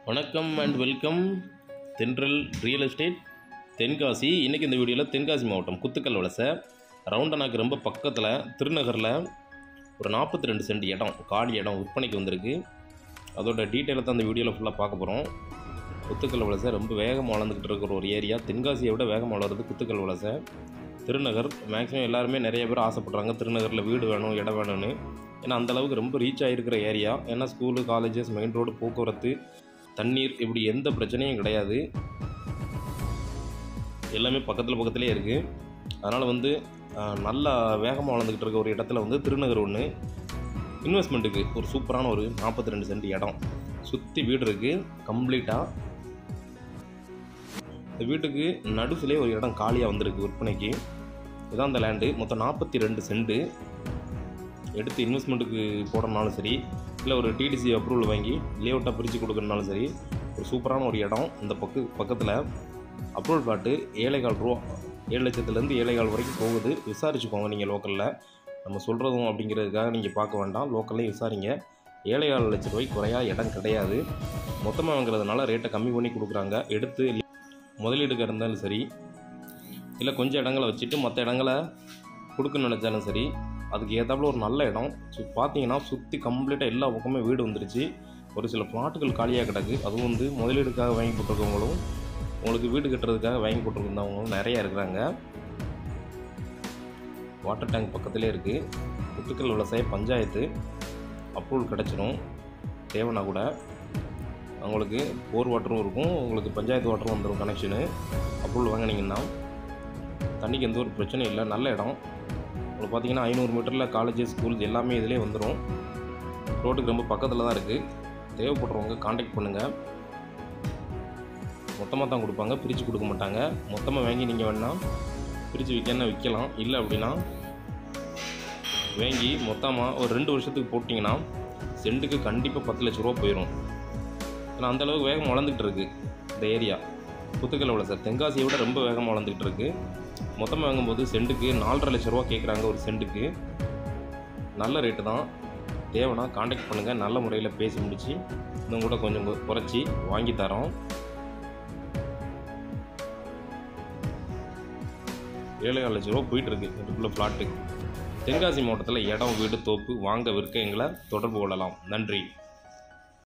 வணக்கம் and welcome Thendral real estate Tenkasi இன்றைக்கி இந்த வீடியோவில் தென்காசி மாவட்டம் குத்துக்கல் வலசை ரவுண்டனாக்கு ரொம்ப பக்கத்தில் திருநகரில் ஒரு நாற்பத்தி ரெண்டு சென்ட் இடம் காலி இடம் விற்பனைக்கு வந்திருக்கு அதோட டீட்டெயிலை தான் அந்த வீடியோவில் ஃபுல்லாக பார்க்க போகிறோம் குத்துக்கல் வலசை ரொம்ப வேகமாக வளர்ந்துக்கிட்டு இருக்கிற ஒரு ஏரியா தென்காசியை விட வேகமாக வளருது குத்துக்கல் வலசை திருநகர் மேக்ஸிமம் எல்லாருமே நிறைய பேர் ஆசைப்படுறாங்க திருநகரில் வீடு வேணும் இடம் வேணும்னு ஏன்னா அந்த அளவுக்கு ரொம்ப ரீச் ஆகிருக்கிற ஏரியா ஏன்னா ஸ்கூலு காலேஜஸ் மெயின் ரோடு போக்குவரத்து தண்ணீர் இப்படி எந்த பிரச்சனையும் கிடையாது எல்லாமே பக்கத்தில் பக்கத்துலேயே இருக்குது அதனால் வந்து ஆஹ், நல்லா வேகமாக வளர்ந்துக்கிட்டு இருக்க ஒரு இடத்துல வந்து திருநகர் ஒன்று இன்வெஸ்ட்மெண்ட்டுக்கு ஒரு சூப்பரான ஒரு நாற்பத்தி ரெண்டு சென்ட் இடம் சுற்றி வீடு இருக்குது கம்ப்ளீட்டாக இந்த வீட்டுக்கு நடுசுலே ஒரு இடம் காலியாக வந்திருக்கு விற்பனைக்கு இதான் அந்த லேண்டு மொத்தம் நாற்பத்தி ரெண்டு சென்ட்டு எடுத்து இன்வெஸ்ட்மெண்ட்டுக்கு போடுறனாலும் சரி இல்லை ஒரு டிடிசி அப்ரூவல் வாங்கி லேஅவுட்டாக பிரித்து கொடுக்கறனாலும் சரி ஒரு சூப்பரான ஒரு இடம் இந்த பக்கு பக்கத்தில் அப்ரூவல் பிளாட்டு ஏழைகால் ரூபா ஏழு லட்சத்துலேருந்து ஏழைகால் வரைக்கும் போகுது விசாரிச்சுக்கோங்க நீங்கள் லோக்கலில் நம்ம சொல்கிறதும் அப்படிங்கிறதுக்காக நீங்கள் பார்க்க வேண்டாம் லோக்கல்லையும் விசாரிங்க ஏழைகால் லட்ச ரூபாய்க்கு குறையா இடம் கிடையாது மொத்தமாக வாங்குறதுனால ரேட்டை கம்மி பண்ணி கொடுக்குறாங்க எடுத்து முதலீடுக்கு இருந்தாலும் சரி இல்லை கொஞ்சம் இடங்களை வச்சுட்டு மற்ற இடங்களை கொடுக்க நினச்சாலும் சரி அதுக்கு ஏற்றாப்புல ஒரு நல்ல இடம் ஸோ பார்த்தீங்கன்னா சுற்றி கம்ப்ளீட்டாக எல்லா பக்கமே வீடு வந்துருச்சு ஒரு சில பிளாட்டுகள் காலியாக கிடக்கு அதுவும் வந்து முதலீடுக்காக வாங்கி போட்டிருக்கவங்களும் உங்களுக்கு வீடு கட்டுறதுக்காக வாங்கி போட்டிருந்தவங்களும் நிறையா இருக்கிறாங்க வாட்டர் டேங்க் பக்கத்துலேயே இருக்குது குத்துக்கல் விவசாய பஞ்சாயத்து அப்ரூவல் கிடச்சிரும் தேவைன்னா கூட உங்களுக்கு போர் வாட்டரும் இருக்கும் உங்களுக்கு பஞ்சாயத்து வாட்டரும் வந்துடும் கனெக்ஷனு அப்ரூவல் வாங்கினீங்கன்னா தண்ணிக்கு எந்த ஒரு பிரச்சனையும் இல்லை நல்ல இடம் உங்களுக்கு பார்த்தீங்கன்னா ஐநூறு மீட்டரில் காலேஜ் ஸ்கூல் எல்லாமே இதிலே வந்துடும் ரோட்டுக்கு ரொம்ப பக்கத்தில் தான் இருக்குது தேவைப்படுறவங்க காண்டாக்ட் பண்ணுங்கள் மொத்தமாக தான் கொடுப்பாங்க பிரித்து கொடுக்க மாட்டாங்க மொத்தமாக வாங்கி நீங்கள் வேணால் பிரித்து விற்கனா விற்கலாம் இல்லை அப்படின்னா வாங்கி மொத்தமாக ஒரு ரெண்டு வருஷத்துக்கு போட்டிங்கன்னா சென்ட்டுக்கு கண்டிப்பாக பத்து லட்ச ரூபா போயிடும் ஏன்னா அந்தளவுக்கு வேகம் வளர்ந்துக்கிட்டு இருக்கு இந்த ஏரியா புத்துக்கல் உள்ள சார் தென்காசியை விட ரொம்ப வேகமாக வளர்ந்துக்கிட்டு இருக்கு மொத்தமாக வாங்கும்போது சென்ட்டுக்கு நாலரை லட்ச ரூபா கேட்குறாங்க ஒரு சென்ட்டுக்கு நல்ல ரேட்டு தான் தேவைன்னா காண்டாக்ட் பண்ணுங்கள் நல்ல முறையில் பேசி முடித்து இன்னும் கூட கொஞ்சம் கு- குறைச்சி வாங்கி தரோம் ஏழு லட்ச ரூபா போயிட்டுருக்கு இதுக்குள்ள ஃப்ளாட்டு தென்காசி மாவட்டத்தில் இடம் வீடு தோப்பு வாங்க விற்க எங்களை தொடர்பு கொள்ளலாம் நன்றி